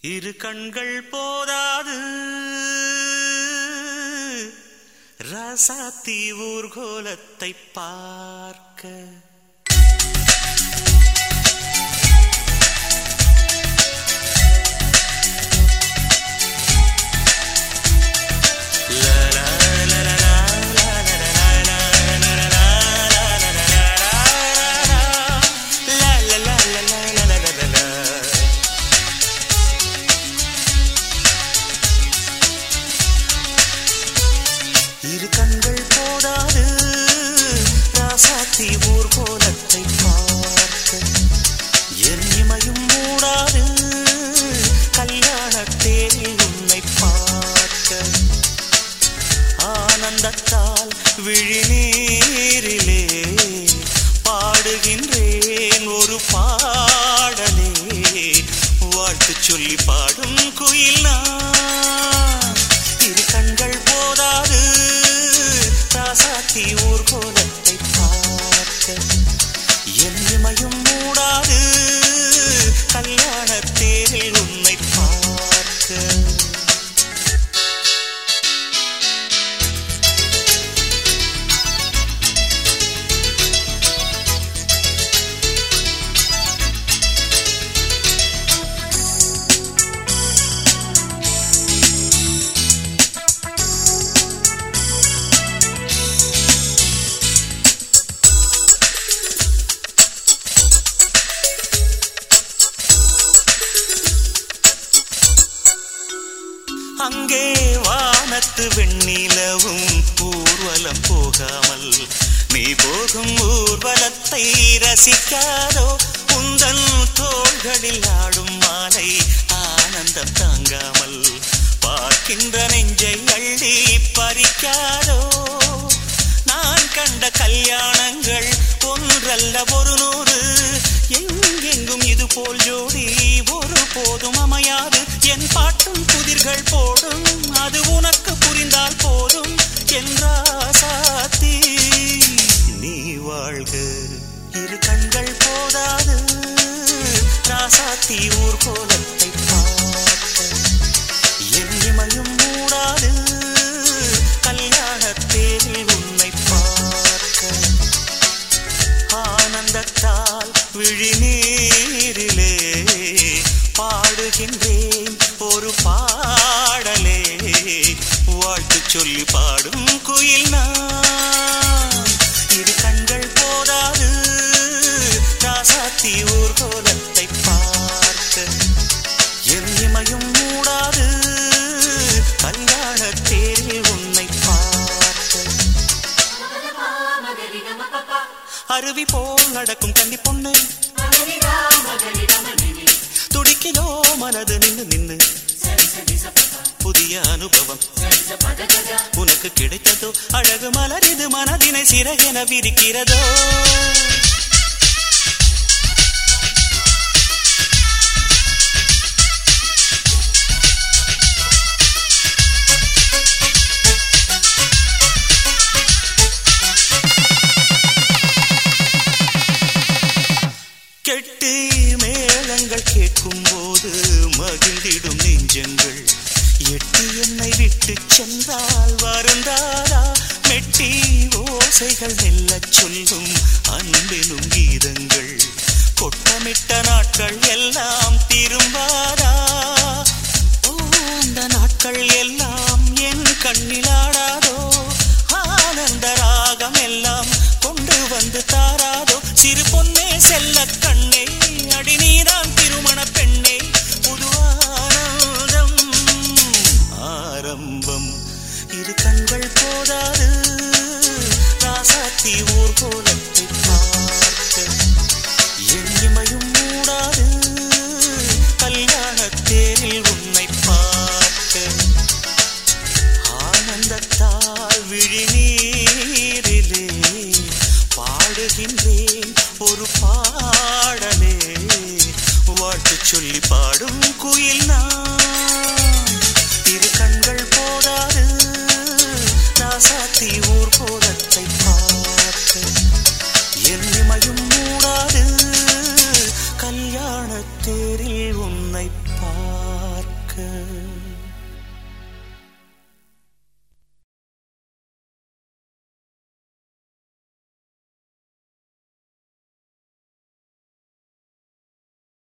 இரு கண்கள் போதாது ரசாத்தி ஊர்கோலத்தை பார்க்க இரு கண்கள் போதாது ராசாத்தி ஊர்கோலத்தை பார்க்க என் இமையும் மூடாது கல்யாண தேரில் உன்னை பார்க்க ஆனந்தத்தால் விழிநீரிலே பாடுகின்றேன் ஒரு பாடலே வாழ்த்து சொல்லி பாடும் குயில் நான் இரு கண்கள் போதாது ராசாத்தி ஊர்கோலத்தை பார்க்க என் இமையும் மூடாது கல்யாண தேரில் உன்னை பார்க்க அங்கே வானத்து வெண்ணிலவும் ஊர்வலம் போகாமல் நீ போகும் ஊர்வலத்தை ரசிக்காதோ உந்தன் தோள்களில் ஆடும் மாலை ஆனந்தம் தாங்காமல் பார்க்கின்ற நெஞ்சை அள்ளி பறிக்காதோ நான் கண்ட கல்யாணங்கள் ஒன்றல்ல ஒரு நூறு எங்கெங்கும் இது போல் ஜோடி ஒரு போதும் அமையாது என் பாட்டும் புதிர்கள் போடும் அது உனக்கு புரிந்தால் போதும் என்றாசாத்தி நீ வாழ்க இரு கண்கள் போதாது ராசாத்தி ஊர்கோலத்தை பார்க்க என் இமையும் மூடாது கல்யாண தேரில் உன்னை பார்க்க ஆனந்தத்தால் விழிநீரிலே பாடுகின்றேன் ஒரு பாடலே வாழ்த்து சொல்லி பாடும் குயில் நான் இரு கண்கள் போதாது ராசாத்தி ஊர்கோலத்தை பார்க்க என் இமையும் மூடாது கல்யாண தேரில் உன்னை பார்க்க அருவி போல் நடக்கும் கன்னி பொண்ணு துடிக்கிலோ மனது நின்னு நின்னு புதிய அனுபவம் உனக்கு கிடைத்ததோ அழகு மலர் இது மனதினை சிறகென விரிக்கிறதோ கெட்டி மேளங்கள் கேட்கும் போது மகிழ்ந்திடும் நெஞ்சங்கள் எட்டி என்னை விட்டு சென்றால் வருந்தாரா மெட்டி ஓசைகள் மெல்லச் சொல்லும் அன்பெனும் கீதங்கள் கொட்டமிட்ட நாட்கள் எல்லாம் திரும்பாதா ஓந்த நாட்கள் எல்லாம் என் கண்ணிலாடாதோ ஆனந்த ராகம் எல்லாம் கொண்டு வந்து தாராதோ சிறு பொன்னே செல்ல கண்ணே அடி நீதான் திருமண பெண்ணே புது ஆனந்தம் ஆரம்பம் இரு கண்கள் போதாது ராசாத்தி ஊர்கோலத்தை பார்க்க என் இமையும் மூடாது கல்யாண தேரில் உன்னை பார்க்க ஆனந்தத்தால் விழிநீரிலே பாடுகின்றேன் ஒரு பாடலே வாழ்த்து சொல்லி பாடும் குயில் நான் இரு கண்கள் போதாது ராசாத்தி ஊர்கோலத்தை பார்க்க என் இமையும் மூடாது கல்யாணத் தேரில் உன்னை பார்க்க இருக்க